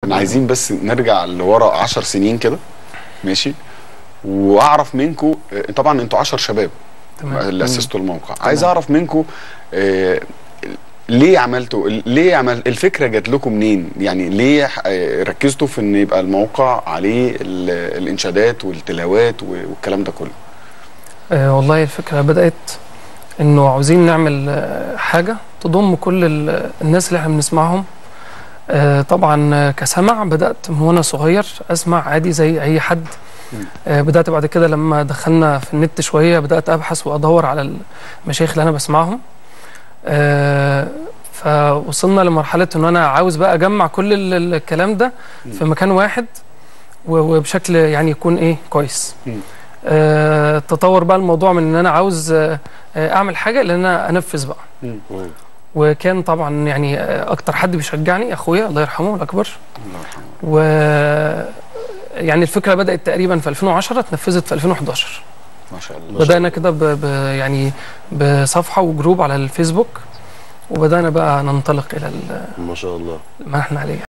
احنا عايزين بس نرجع لورا 10 سنين كده ماشي واعرف منكم طبعا انتوا 10 شباب تمام اللي اسستوا الموقع عايز اعرف منكم آه، ليه عملتوا ليه عمل الفكره جات لكم منين يعني ليه آه، ركزتوا في ان يبقى الموقع عليه ال- الانشادات والتلاوات والكلام ده كله آه والله الفكرة بدأت إنه عاوزين نعمل آه حاجة تضم كل ال- الناس اللي احنا بنسمعهم آه طبعا آه، كسمع بدأت من وأنا صغير أسمع عادي زي أي حد آه بدأت بعد كده لما دخلنا في النت شوية بدأت أبحث وأدور على المشايخ اللي أنا بسمعهم آه فوصلنا لمرحلة إن أنا عاوز بقى أجمع كل ال- ال- الكلام ده في مكان واحد و- وبشكل يعني يكون إيه كويس مم. آه، تطور بقى الموضوع من ان انا عاوز آه، آه، اعمل حاجه لان انا انفذ بقى مم. وكان طبعا يعني آه، اكتر حد بيشجعني اخويا الله يرحمه الاكبر الله يرحمه و يعني الفكره بدات تقريبا في 2010 اتنفذت في 2011 ما شاء الله بدانا كده ب... ب... يعني بصفحه وجروب على الفيسبوك وبدانا بقى ننطلق الى ال- ما شاء الله ما احنا عليه